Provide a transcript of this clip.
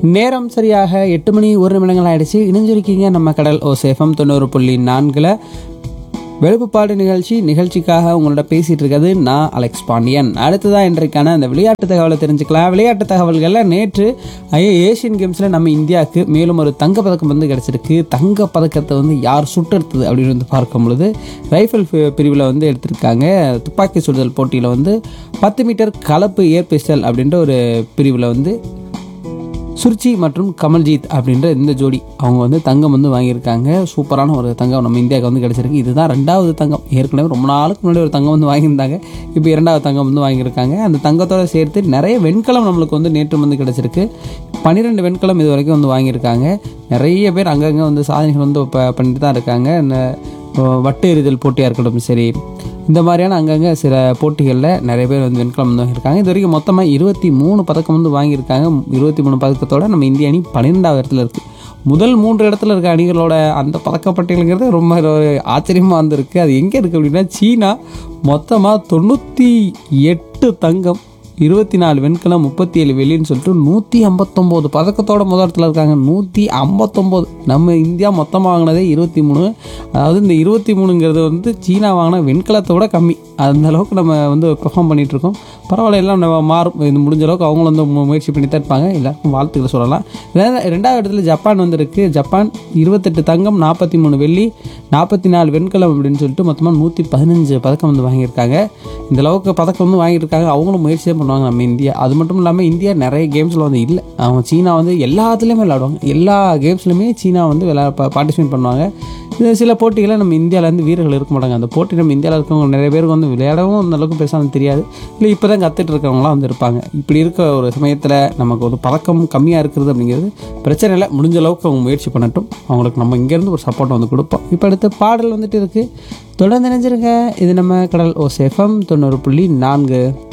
நேரம் சரியாக எட்டு மணி ஒரு நிமிடங்கள் ஆயிடுச்சு இணைஞ்சிருக்கீங்க நம்ம கடல் ஓ சேஃபம் தொண்ணூறு புள்ளி நான்கில் வெளுப்புப்பாடு நிகழ்ச்சி நிகழ்ச்சிக்காக உங்களோட பேசிட்டு இருக்கிறது நான் அலெக்ஸ் பாண்டியன் அடுத்ததான் இன்றைக்கான அந்த விளையாட்டு தகவலை தெரிஞ்சுக்கலாம் விளையாட்டு தகவல்களில் நேற்று ஐ- ஏசியன் கேம்ஸில் நம்ம இந்தியாவுக்கு மேலும் ஒரு தங்கப்பதக்கம் வந்து கிடச்சிருக்கு தங்க பதக்கத்தை வந்து யார் சுட்டெடுத்தது அப்படின்னு வந்து பார்க்கும் பொழுது ரைஃபிள் பிரிவில் வந்து எடுத்திருக்காங்க துப்பாக்கி சுடுதல் போட்டியில் வந்து பத்து மீட்டர் கலப்பு ஏர் பிஸ்டல் அப்படின்ற ஒரு பிரிவில் வந்து சுர்ச்சி மற்றும் கமல்ஜீத் அப்படின்ற இந்த ஜோடி அவங்க வந்து தங்கம் வந்து வாங்கியிருக்காங்க சூப்பரான ஒரு தங்கம் நம்ம இந்தியாவுக்கு வந்து கிடச்சிருக்கு இதுதான் ரெண்டாவது தங்கம் ஏற்கனவே ரொம்ப நாளுக்கு முன்னாடி ஒரு தங்கம் வந்து வாங்கியிருந்தாங்க இப்போ இரண்டாவது தங்கம் வந்து வாங்கியிருக்காங்க அந்த தங்கத்தோட சேர்த்து நிறைய வெண்கலம் நம்மளுக்கு வந்து நேற்று வந்து கிடச்சிருக்கு பன்னிரெண்டு வெண்கலம் இது வரைக்கும் வந்து வாங்கியிருக்காங்க நிறைய பேர் அங்கங்கே வந்து சாதனைகள் வந்து ப- பண்ணிட்டு தான் இருக்காங்க இந்த அஹ், வட்டு எறிதல் போட்டியாக இருக்கட்டும் சரி இந்த மாதிரியான அங்கங்கே சில போட்டிகளில் நிறைய பேர் வந்து வெண்கலம் வந்து வாங்கியிருக்காங்க இது வரைக்கும் மொத்தமாக இருபத்தி மூணு பதக்கம் வந்து வாங்கியிருக்காங்க இருபத்தி மூணு பதக்கத்தோட நம்ம இந்திய அணி பன்னிரெண்டாவது இடத்துல இருக்குது முதல் மூன்று இடத்துல இருக்க அணிகளோட அந்த பதக்கப்பட்டியலுங்கிறது ரொம்ப ஒரு ஆச்சரியமாக வந்திருக்கு அது எங்கே இருக்குது அப்படின்னா சீனா மொத்தமாக தொண்ணூற்றி எட்டு தங்கம் இருபத்தி நாலு வெண்கலம் முப்பத்தி ஏழு வெள்ளின்னு சொல்லிட்டு நூற்றி ஐம்பத்தொம்போது பதக்கத்தோட முதல் இடத்துல இருக்காங்க நூற்றி ஐம்பத்தொம்போது நம்ம இந்தியா மொத்தமாக வாங்கினதே இருபத்தி மூணு அதாவது இந்த இருபத்தி மூணுங்கிறது வந்து சீனா வாங்கின வெண்கலத்தோட கம்மி அந்த அளவுக்கு நம்ம வந்து பெர்ஃபார்ம் பண்ணிட்டு இருக்கோம் பரவாயில்ல எல்லாம் நம்ம மாறும் இது முடிஞ்ச அளவுக்கு அவங்களும் வந்து மு- முயற்சி பண்ணி தான் இருப்பாங்க எல்லாருக்கும் வாழ்த்துக்களை சொல்லலாம் ரெண்டா- ரெண்டாவது இடத்துல ஜப்பான் வந்திருக்கு ஜப்பான் இருபத்தெட்டு தங்கம் நாற்பத்தி மூணு வெள்ளி நாற்பத்தி நாலு வெண்கலம் அப்படின்னு சொல்லிட்டு மொத்தமாக நூற்றி பதினஞ்சு பதக்கம் வந்து வாங்கியிருக்காங்க இந்த அளவுக்கு பதக்கம் வந்து வாங்கியிருக்காங்க அவங்களும் முயற்சியே பண்ணுவாங்க நம்ம இந்தியா அது மட்டும் இல்லாமல் இந்தியா நிறைய கேம்ஸில் வந்து இல்லை அவங்க சீனா வந்து எல்லாத்துலேயுமே விளையாடுவாங்க எல்லா கேம்ஸ்லையுமே சீனா வந்து விளையா பார்ட்டிசிபேட் பண்ணுவாங்க இது சில போட்டிகளில் நம்ம இந்தியாவிலேருந்து வீரர்கள் இருக்க மாட்டாங்க அந்த போட்டி நம்ம இந்தியாவில் இருக்கவங்க நிறைய பேருக்கு வந்து விளையாடவும் அந்த அளவுக்கு பெருசாக வந்து தெரியாது இல்லை இப்போ தான் கற்றுட்டு இருக்கவங்களாம் வந்து இருப்பாங்க இப்படி இருக்க ஒரு சமயத்தில் நமக்கு ஒரு பதக்கம் கம்மியாக இருக்கிறது அப்படிங்கிறது பிரச்சனை இல்லை முடிஞ்ச அளவுக்கு அவங்க முயற்சி பண்ணட்டும் அவங்களுக்கு நம்ம இங்கேருந்து ஒரு சப்போர்ட் வந்து கொடுப்போம் இப்போ அடுத்து பாடல் வந்துட்டு இருக்குது தொடர்ந்து நினைஞ்சிருங்க இது நம்ம கடல் ஓ சேஃபம் தொண்ணூறு புள்ளி நான்கு